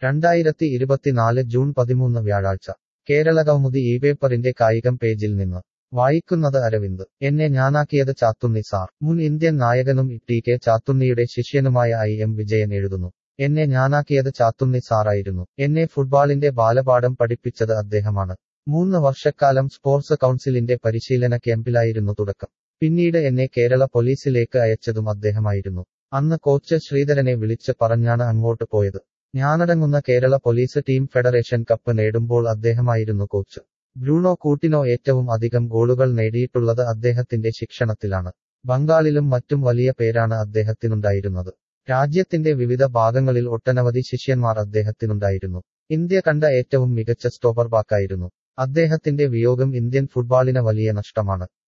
രണ്ടായിരത്തി ഇരുപത്തിനാല് ജൂൺ പതിമൂന്ന് വ്യാഴാഴ്ച കേരളകൗമുദി ഈ പേപ്പറിന്റെ കായികം പേജിൽ നിന്ന് വായിക്കുന്നത് അരവിന്ദ് എന്നെ ഞാനാക്കിയത് ചാത്തുണ്ണി സാർ മുൻ ഇന്ത്യൻ നായകനും ടി കെ ചാത്തുണ്ണിയുടെ ശിഷ്യനുമായ ഐ എം വിജയൻ എഴുതുന്നു എന്നെ ഞാനാക്കിയത് ചാത്തുണ്ണി സാറായിരുന്നു എന്നെ ഫുട്ബാളിന്റെ ബാലപാഠം പഠിപ്പിച്ചത് അദ്ദേഹമാണ് മൂന്ന് വർഷക്കാലം സ്പോർട്സ് കൗൺസിലിന്റെ പരിശീലന ക്യാമ്പിലായിരുന്നു തുടക്കം പിന്നീട് എന്നെ കേരള പോലീസിലേക്ക് അയച്ചതും അദ്ദേഹമായിരുന്നു അന്ന് കോച്ച് ശ്രീധരനെ വിളിച്ച് പറഞ്ഞാണ് അങ്ങോട്ട് പോയത് ഞാനടങ്ങുന്ന Kerala police team federation cup നേടുമ്പോൾ അദ്ദേഹമായിരുന്നു കോച്ച് ബ്രൂണോ കൂട്ടിനോ ഏറ്റവും അധികം ഗോളുകൾ നേടിയിട്ടുള്ളത് അദ്ദേഹത്തിന്റെ ശിക്ഷണത്തിലാണ് ബംഗാളിലും മറ്റും വലിയ പേരാണ് അദ്ദേഹത്തിനുണ്ടായിരുന്നത് രാജ്യത്തിന്റെ വിവിധ ഭാഗങ്ങളിൽ ഒട്ടനവധി ശിഷ്യന്മാർ അദ്ദേഹത്തിനുണ്ടായിരുന്നു ഇന്ത്യ കണ്ട ഏറ്റവും മികച്ച സ്റ്റോപ്പർ ബാക്കായിരുന്നു അദ്ദേഹത്തിന്റെ വിയോഗം ഇന്ത്യൻ ഫുട്ബാളിന് വലിയ നഷ്ടമാണ്